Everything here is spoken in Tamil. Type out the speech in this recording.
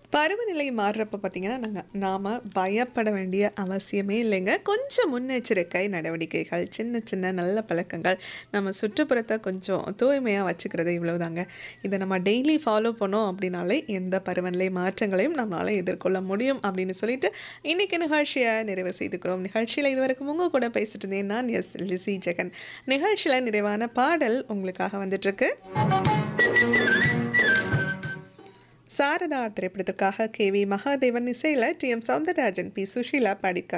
பருவநிலை மாறுறப்ப பார்த்தீங்கன்னா, நாங்க நாம பயப்பட வேண்டிய அவசியமே இல்லைங்க. கொஞ்சம் முன்னெச்சரிக்கை நடவடிக்கைகள், சின்ன சின்ன நல்ல பழக்கங்கள், நம்ம சுற்றுப்புறத்த கொஞ்சம் தூய்மையா வச்சுக்கிறது இவ்வளவுதாங்க. இத நம்ம டெய்லி ஃபாலோ பண்ணோம் அப்படின்னாலே, எந்த பருவநிலை மாற்றங்களையும் நம்மளால எதிர்கொள்ள முடியும் அப்படின்னு சொல்லிட்டு, இன்னைக்கு நிகழ்ச்சிய நிறைவு செய்துக்கிறோம். நிகழ்ச்சியில இதுவரைக்கும் உங்க கூட பேசிட்டு இருந்தேன் நான் எஸ். லிஸி ஜெகன். நிகழ்ச்சியில நிறைவான பாடல் உங்களுக்காக வந்துட்டுருக்கு. சாரதா திரைப்படத்திற்காக கே.வி. மகாதேவன் இசையில டி.எம். சௌந்தரராஜன், பி. சுஷீலா பாடியிருக்காங்க.